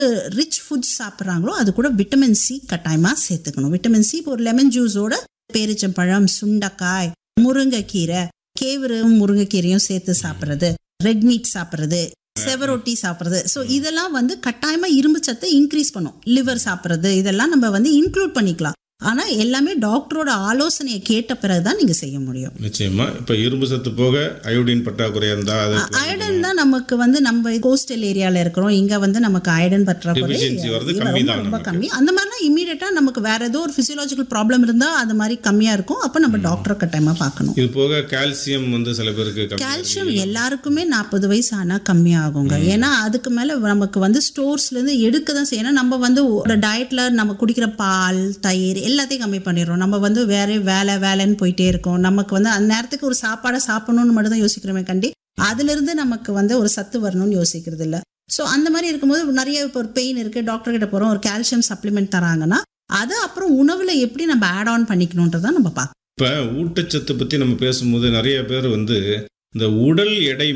Rich foods சாப்பிட்றாங்களோ அது கூட vitamin C கட்டாயமாக சேர்த்துக்கணும் விட்டமின் சி இப்போ ஒரு லெமன் ஜூஸோட பேரிச்சம்பழம் சுண்டைக்காய் முருங்கைக்கீரை கேவரு முருங்கைக்கீரையும் சேர்த்து சாப்பிட்றது ரெட் மீட் சாப்பிட்றது செவரொட்டி சாப்பிட்றது ஸோ இதெல்லாம் வந்து கட்டாயமாக இரும்பு சத்தை இன்க்ரீஸ் பண்ணும் லிவர் சாப்பிட்றது இதெல்லாம் நம்ம வந்து இன்க்ளூட் பண்ணிக்கலாம் ஆனால் எல்லாமே டாக்டரோட ஆலோசனையை கேட்ட பிறகு தான் நீங்கள் செய்ய முடியும் நிச்சயமா இப்ப இரும்பு சத்து போக அயோடின் பற்றாக்குறையா இருந்தா அது அயடன் தான் நமக்கு வந்து நம்ம கோஸ்டல் ஏரியால இருக்கிறோம் இங்க வந்து நமக்கு அயடன் பற்றாக்குறை Deficiency வர்றது ரொம்ப- கம்மி தான் ரொம்ப நமக்கு. கம்மி அந்த மாதிரிலாம் இமீடியட்டா நமக்கு வேற ஏதோ ஒரு பிசியலாஜிக்கல் ப்ராப்ளம் இருந்தா அது மாதிரி கம்மியா இருக்கும் அப்ப நம்ம டாக்டரை கட்டாயமா பார்க்கணும் இது போக கால்சியம் வந்து சில பேருக்கு கம்மி கால்சியம் எல்லாருக்குமே நாற்பது வயசு ஆனா கம்மியாகுங்க ஏன்னா அதுக்கு மேல நமக்கு வந்து ஸ்டோர்ஸ்ல இருந்து எடுக்க தான் செய்யணும் நம்ம வந்து ஒரு டயட்ல நம்ம குடிக்கிற பால் தயிர் எல்லாத்தையும் கம்மி பண்ணிடுறோம் நம்ம வந்து வேற வேலை வேலைன்னு போயிட்டே இருக்கோம் நமக்கு வந்து அந்த நேரத்துக்கு ஒரு சாப்பாடை சாப்பிடணும்னு மட்டும் தான் யோசிக்கிறோமே கண்டி அதுல இருந்து நமக்கு வந்து ஒரு சத்து வரணும்னு யோசிக்கிறது இல்ல ஸோ அந்த மாதிரி இருக்கும்போது நிறைய இப்போ ஒரு பெயின் இருக்கு டாக்டர் கிட்ட போறோம் ஒரு கால்சியம் சப்ளிமெண்ட் தராங்கன்னா அதை அப்புறம் உணவுல எப்படி நம்ம ஆட் ஆன் பண்ணிக்கணுன்றதை நம்ம பார்க்கணும் இப்ப ஊட்டச்சத்து பத்தி நம்ம பேசும்போது நிறைய பேர் வந்து இந்த உடல் எடை